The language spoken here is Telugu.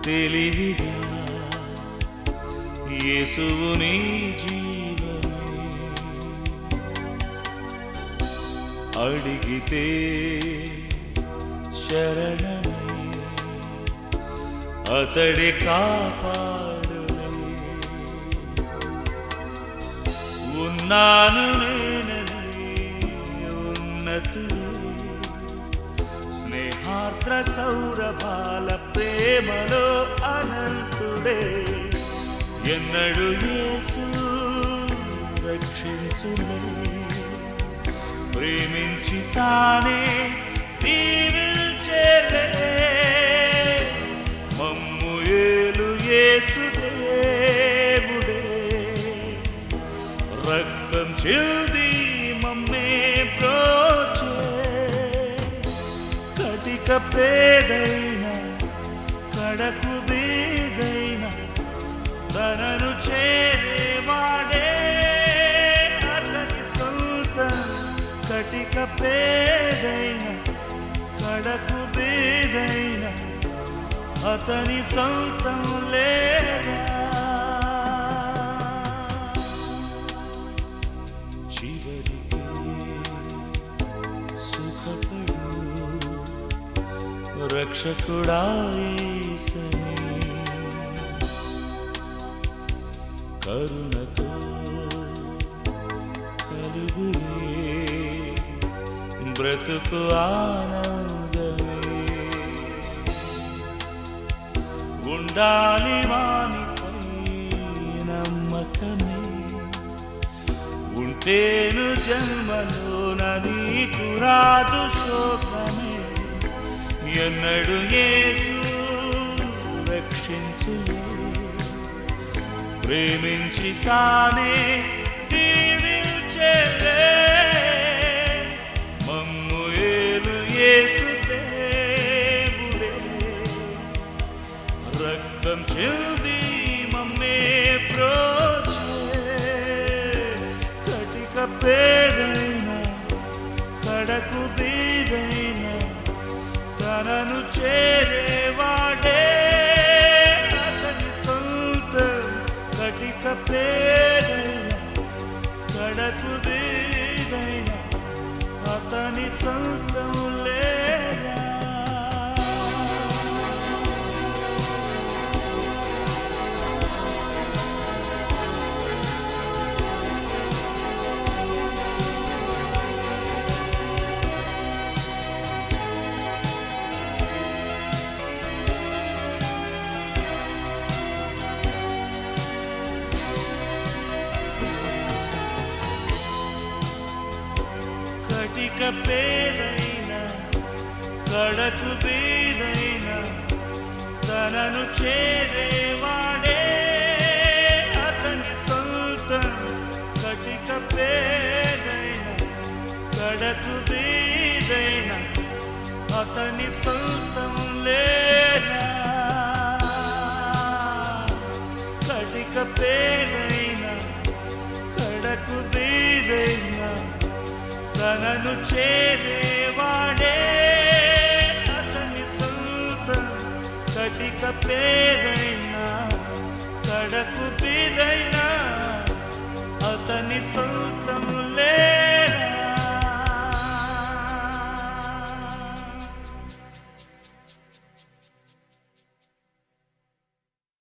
తెలివిగా యేసువు నీ జీవమే అడిగితే శరణమే అతడి కాపాడులే ఉన్నాను నేననే ఉన్నతుడే స్నేహార్ద్ర సౌరభాల ప్రేమలో అనంతుడే ఎన్నడు యేసు రక్షించులే ప్రేమించి తానే దీవిల్చేలే మమ్ము ఏలు యేసు దేవుడే రక్తం చిల్ది మమ్మే బ్రోచే కటిక పేదైన కడకు బీదైన తనను చేరేవాడే అతని సొంత కటిక పేదైన కడకు బీదైన అతని సొంతం లేదా చివరికి సుఖపడు రక్షకుడాయేసని కరుణతో కలుగులే బ్రతుకు ఆనందమే ఉండాలి వానిపై నమ్మకమే ఉంటేను జన్మలోన నీకు రాదు శోకమే ఎన్నడు యేసు రక్షించులే ప్రేమించి తానే దీవించేలే మమ్ము ఏలు యేసు దేవుడే రక్తం చెల్ది మమ్మే ప్రోచే కటిక పేదైన కడకు బీదైన తనను చేరేవాడే అతని సొంత కటిక పేదైన కడకు బీదైన అతని సొంతం లేరా కటిక పేదైన కడకు బీదైన తనను చేరేవాడే అతని సొంతం కటిక పేదైన కడకు బీదైన అతని సొంతం లేనా కటిక పేదైన కడకు బీదైన తనను చేరేవాడే అతని సొంతం కటిక పేదైన కడకు బీదైన